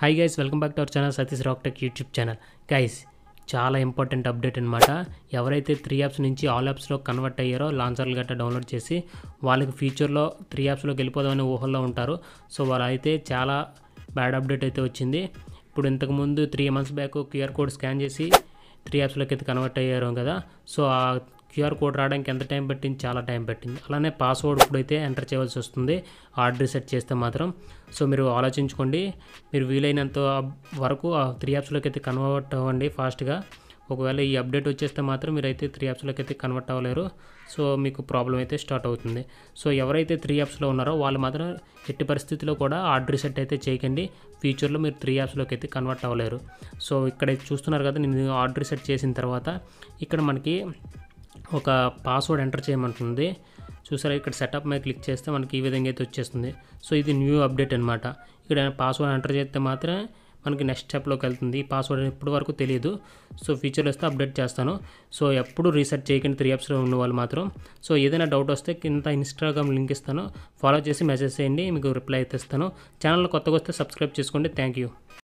hi guys welcome back to our channel Satish rock tech YouTube channel guys చాలా important update అనమాట ఎవరైతే three apps నుంచి all యాప్స్లో convert అయ్యారో లాంచర్లు గట్రా డౌన్లోడ్ చేసి వాళ్ళకి ఫ్యూచర్లో త్రీ యాప్స్లోకి వెళ్ళిపోదామని ఊహల్లో ఉంటారు సో వాళ్ళైతే చాలా బ్యాడ్ అప్డేట్ అయితే వచ్చింది ఇప్పుడు ఇంతకుముందు three months back QR code scan చేసి త్రీ యాప్స్లోకి అయితే కన్వర్ట్ అయ్యారు కదా సో ఆ క్యూఆర్ కోడ్ రావడానికి ఎంత టైం పట్టింది చాలా టైం పట్టింది అలానే పాస్వర్డ్ ఇప్పుడైతే ఎంటర్ చేయవలసి వస్తుంది ఆర్డర్ సెట్ చేస్తే మాత్రం సో మీరు ఆలోచించుకోండి మీరు వీలైనంత వరకు ఆ త్రీ యాప్స్లోకి అయితే కన్వర్ట్ అవ్వండి ఫాస్ట్గా ఒకవేళ ఈ అప్డేట్ వచ్చేస్తే మాత్రం మీరైతే త్రీ యాప్స్లోకి అయితే కన్వర్ట్ అవ్వలేరు సో మీకు ప్రాబ్లం అయితే స్టార్ట్ అవుతుంది సో ఎవరైతే త్రీ యాప్స్లో ఉన్నారో వాళ్ళు మాత్రం ఎట్టి పరిస్థితిలో కూడా ఆర్డర్ సెట్ అయితే చేయకండి ఫ్యూచర్లో మీరు త్రీ యాప్స్లోకి అయితే కన్వర్ట్ అవ్వలేరు సో ఇక్కడ చూస్తున్నారు కదా నేను ఆర్డర్ సెట్ చేసిన తర్వాత ఇక్కడ మనకి ఒక పాస్వర్డ్ ఎంటర్ చేయమంటుంది చూసారా ఇక్కడ సెటప్ మీద క్లిక్ చేస్తే మనకి ఈ విధంగా అయితే వచ్చేస్తుంది సో ఇది న్యూ అప్డేట్ అనమాట ఇక్కడ పాస్వర్డ్ ఎంటర్ చేస్తే మాత్రమే మనకి నెక్స్ట్ స్టెప్లోకి వెళ్తుంది ఈ పాస్వర్డ్ ఇప్పటి వరకు తెలియదు సో ఫ్యూచర్లో వస్తే అప్డేట్ చేస్తాను సో ఎప్పుడు రీసెర్చ్ చేయకండి త్రీ యాప్స్లో ఉన్న వాళ్ళు మాత్రం సో ఏదైనా డౌట్ వస్తే కింద ఇన్స్టాగ్రామ్ లింక్ ఇస్తాను ఫాలో చేసి మెసేజ్ చేయండి మీకు రిప్లై అయితే ఇస్తాను ఛానల్ కొత్తగా వస్తే సబ్స్క్రైబ్ చేసుకోండి థ్యాంక్ యూ